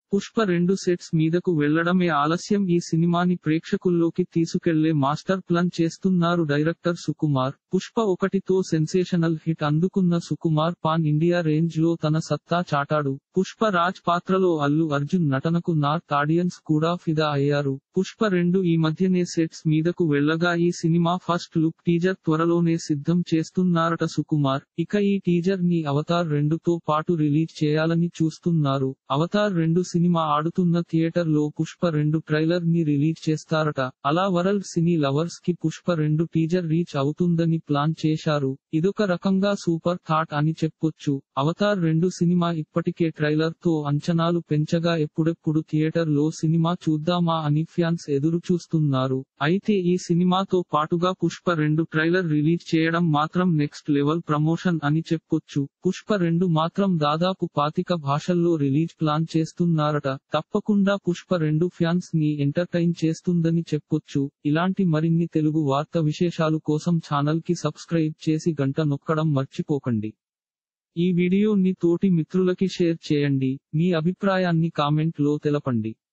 పుష్ప రెండు సెట్స్ మీదకు వెళ్లడమే ఆలస్యం ఈ సినిమాని ప్రేక్షకుల్లోకి తీసుకెళ్లే మాస్టర్ ప్లాన్ చేస్తున్నారు డైరెక్టర్ సుకుమార్ పుష్ప ఒకటితో సెన్సేషనల్ హిట్ అందుకున్న సుకుమార్ పాన్ ఇండియా రేంజ్ లో తన సత్తా చాటాడు పుష్ప రాజ్ పాత్రలో అల్లు అర్జున్ నటనకు నార్త్ ఆడియన్స్ కూడా ఫిదా అయ్యారు పుష్ప రెండు ఈ మధ్యనే సెట్స్ మీదకు వెళ్లగా ఈ సినిమా ఫస్ట్ లుక్ టీజర్ త్వరలోనే సిద్ధం చేస్తున్నారట సుకుమార్ ఇక ఈ టీజర్ ని అవతార్ రెండుతో పాటు రిలీజ్ చేయాలని చూస్తున్నారు అవతార్ రెండు సినిమా ఆడుతున్న థియేటర్ లో పుష్ప రెండు ట్రైలర్ ని రిలీజ్ చేస్తారట అలా వరల్డ్ సినీ లవర్స్ కి పుష్ప రెండు టీజర్ రీచ్ అవుతుందని ప్లాన్ చేశారు ఇదొక రకంగా సూపర్ థాట్ అని చెప్పొచ్చు అవతార్ రెండు సినిమా ఇప్పటికే ట్రైలర్ తో అంచనాలు పెంచగా ఎప్పుడెప్పుడు థియేటర్ లో సినిమా చూద్దామా అని ఫ్యాన్స్ ఎదురు చూస్తున్నారు అయితే ఈ సినిమాతో పాటుగా పుష్ప రెండు ట్రైలర్ రిలీజ్ చేయడం మాత్రం నెక్స్ట్ లెవెల్ ప్రమోషన్ అని చెప్పొచ్చు పుష్ప రెండు మాత్రం దాదాపు పాతిక భాషల్లో రిలీజ్ ప్లాన్ చేస్తున్నారట తప్పకుండా పుష్ప రెండు ఫ్యాన్స్ ని ఎంటర్టైన్ చేస్తుందని చెప్పొచ్చు ఇలాంటి మరిన్ని తెలుగు వార్త విశేషాలు కోసం ఛానల్ కి సబ్స్క్రైబ్ చేసి గంట నొక్కడం మర్చిపోకండి ఈ వీడియోని తోటి మిత్రులకి షేర్ చేయండి మీ అభిప్రాయాన్ని కామెంట్ లో తెలపండి